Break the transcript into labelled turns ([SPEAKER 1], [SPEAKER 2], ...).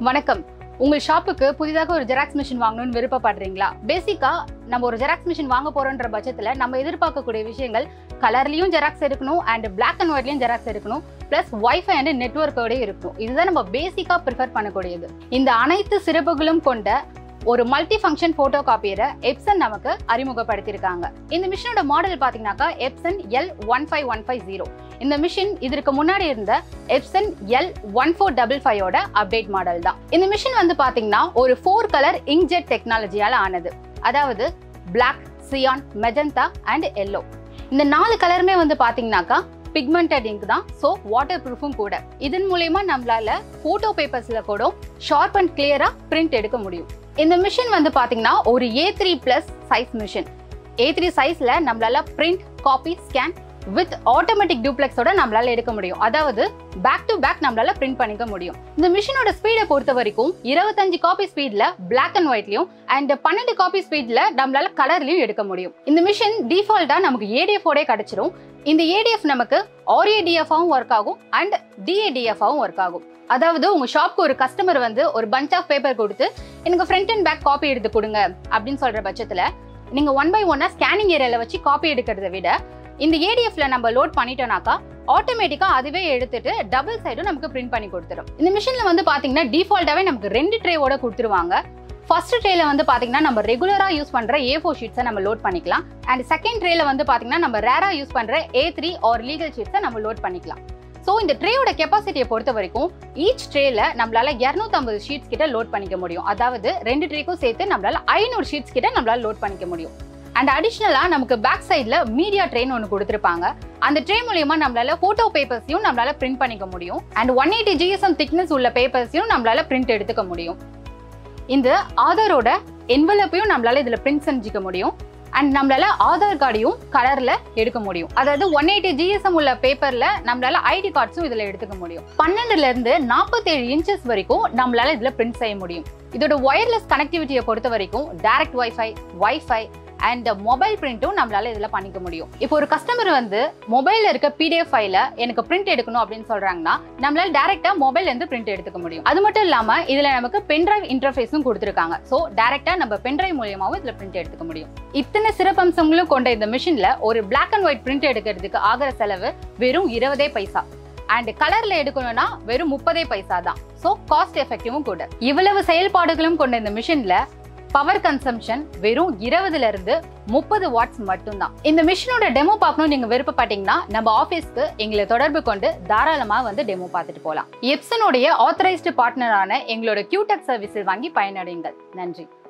[SPEAKER 1] வணக்கம் உங்கள் ஷாப்புக்கு புதிதாக ஒரு ஜெராக்ஸ் மிஷின் வாங்கணும்னு விருப்பப்படுறீங்களா பேசிக்கா நம்ம ஒரு ஜெராக்ஸ் மிஷின் வாங்க போறோன்ற பட்சத்தில் நம்ம எதிர்பார்க்கக்கூடிய விஷயங்கள் கலர்லயும் ஜெராக்ஸ் எடுக்கணும் அண்ட் பிளாக் அண்ட் ஒயிட்லயும் ஜெராக்ஸ் எடுக்கணும் பிளஸ் வைஃபை அண்ட் நெட்ஒர்க்கோட இருக்கணும் இதுதான் நம்ம பேசிக்கா ப்ரிஃபர் பண்ணக்கூடியது இந்த அனைத்து சிறப்புகளும் கொண்ட ஒரு மல்டி ஃபங்க்ஷன் போட்டோ காப்பியரை எப்சன் நமக்கு அறிமுகப்படுத்தியிருக்காங்க இந்த மிஷினோட மாடல் பாத்தீங்கன்னாக்கா Epson L one five one five zero இந்த மிஷின் இதற்கு முன்னாடி இருந்த Epson L one four double ஃபைவோட அப்டேட் மாடல் தான் இந்த மிஷின் வந்து பாத்தீங்கன்னா ஒரு ஃபோர் கலர் இங்க்ஜெட் டெக்னாலஜியால ஆனது அதாவது Black, cyan magenta and yellow இந்த நாலு கலருமே வந்து பாத்தீங்கன்னாக்கா பிக்மெண்டட் இங்க் தான் ஸோ வாட்டர் ப்ரூஃபும் கூட இதன் மூலயமா நம்மளால போட்டோ பேப்பர்ஸ்ல கூட ஷார்ப் அண்ட் கிளியரா பிரிண்ட் எடுக்க முடியும் இந்த மிஷின் வந்து பாத்தீங்கன்னா ஒரு A three plus size machine A three சைஸ்ல நம்மளால print copy scan with automatic டூப்ளெக்ஸோட நம்மளால எடுக்க முடியும் அதாவது பேக் டு பேக் நம்மளால பிரிண்ட் பண்ணிக்க முடியும் இந்த மிஷினோட ஸ்பீடை பொறுத்த வரைக்கும் இருபத்தஞ்சு காப்பி ஸ்பீட்ல பிளாக் அண்ட் ஒயிட்லயும் அண்ட் பன்னெண்டு காப்பி ஸ்பீட்ல நம்மளால கலர்லயும் எடுக்க முடியும் இந்த மிஷின் டிஃபால்ட்டா நமக்கு ஏடிஎஃப் ஓட கிடைச்சிரும் இந்த ஏடிஎஃப் நமக்கு ஆர்ஏடிஎஃபாவும் ஒர்க் ஆகும் அண்ட் டிஏடிஎஃபாவும் ஒர்க் ஆகும் அதாவது உங்க ஷாப்க்கு ஒரு கஸ்டமர் வந்து ஒரு பஞ்ச் ஆஃப் பேப்பர் கொடுத்து எனக்கு ஃப்ரண்ட் அண்ட் பேக் காப்பி எடுத்து கொடுங்க அப்படின்னு சொல்ற பட்சத்துல நீங்க ஒன் பை ஒன்னா ஸ்கேனிங் ஏரியால வச்சு காப்பி எடுக்கிறத விட இந்த ஏடிஎஃப்ல நம்ம லோட் பண்ணிட்டோம்னாக்கா ஆட்டோமேட்டிக்கா அதுவே எடுத்துட்டு டபுள் சைடும் நமக்கு பிரிண்ட் பண்ணி கொடுத்துரும் இந்த மிஷின்ல வந்து பாத்தீங்கன்னா டிஃபால்ட்டாவே நமக்கு ரெண்டு ட்ரேவோட கொடுத்துருவாங்க ஃபர்ஸ்ட் ட்ரேல வந்து பாத்தீங்கன்னா நம்ம ரெகுலரா யூஸ் பண்ற ஏ ஃபோர் ஷீட்ஸை நம்ம லோட் பண்ணிக்கலாம் அண்ட் செகண்ட் ட்ரேல வந்து பாத்தீங்கன்னா நம்ம ரேரா யூஸ் பண்ற ஏ த்ரீ ஆர் லீகல் ஷீட்ஸை நம்ம லோட் பண்ணிக்கலாம் ஸோ இந்த ட்ரேயோட கெப்பாசிட்டியை பொறுத்த வரைக்கும் ஈச் ட்ரேல நம்மளால 250 ஷீட்ஸ் கிட்ட லோட் பண்ணிக்க முடியும் அதாவது ரெண்டு ட்ரேக்கும் சேர்த்து நம்மளால ஐநூறு ஷீட்ஸ் கிட்ட நம்மளால லோட் பண்ணிக்க முடியும் அண்ட் அடிஷ்னலா நமக்கு பேக் சைட்ல மீடியா ட்ரெயின் ஒன்று கொடுத்துருப்பாங்க அந்த ட்ரே மூலியமா நம்மளால போட்டோ பேப்பர்ஸையும் நம்மளால பிரிண்ட் பண்ணிக்க முடியும் and one eighty GSM thickness உள்ள பேப்பர்ஸையும் நம்மளால பிரிண்ட் எடுத்துக்க முடியும் இந்த ஆதாரோட என்வலப்பையும் நம்மளால இதுல பிரிண்ட் செஞ்சுக்க முடியும் அண்ட் நம்மளால ஆதார் கார்டையும் கலர்ல எடுக்க முடியும் அதாவது ஒன் எயிட்டி ஜிஎஸ்எம் உள்ள பேப்பர்ல நம்மளால ஐடி கார்ட்ஸும் இதுல எடுத்துக்க முடியும் பன்னெண்டுல இருந்து நாற்பத்தேழு இன்ச்சஸ் வரைக்கும் நம்மளால இதுல பிரிண்ட் செய்ய முடியும் இதோட ஒயர்லெஸ் கனெக்டிவிட்டியை பொறுத்த வரைக்கும் direct wifi wifi and mobile பிரிண்ட்டும் நம்மளால இதுல பண்ணிக்க முடியும் இப்போ ஒரு கஸ்டமர் வந்து மொபைல்ல இருக்க பிடிஎஃப் ஃபைல எனக்கு பிரிண்ட் எடுக்கணும் அப்படின்னு சொல்றாங்கன்னா நம்மளால டைரக்டா மொபைல்ல இருந்து பிரிண்ட் எடுத்துக்க முடியும் அது மட்டும் இல்லாம இதுல நமக்கு பென்டிரைவ் இன்டர்ஃபேஸும் கொடுத்துருக்காங்க ஸோ டைரக்டா நம்ம பென்டிரைவ் மூலியமாவும் இதுல பிரிண்ட் எடுத்துக்க முடியும் இத்தனை சிறப்பம்சங்களும் கொண்ட இந்த மிஷின்ல ஒரு பிளாக் அண்ட் ஒயிட் பிரிண்ட் எடுக்கிறதுக்கு ஆகிற செலவு வெறும் இருபதே பைசா அண்ட் கலர்ல எடுக்கணும்னா வெறும் முப்பதே பைசா தான் ஸோ காஸ்ட் எஃபெக்டிவும் கூட இவ்வளவு செயல்பாடுகளும் கொண்ட இந்த மிஷின்ல பவர் கன்சம்ஷன் வெறும் இருபதுல இருந்து முப்பது வாட்ஸ் மட்டும்தான் இந்த மிஷினோட டெமோ பார்க்கணும் நீங்க விருப்பப்பட்டீங்கன்னா நம்ம ஆபீஸ்க்கு எங்களை தொடர்பு கொண்டு தாராளமா வந்து டெமோ பார்த்துட்டு போகலாம் எப்சனுடைய ஆத்தரைஸ்டு பார்ட்னரான எங்களோட கியூடெக் சர்வீஸில் வாங்கி பயனடையுங்கள் நன்றி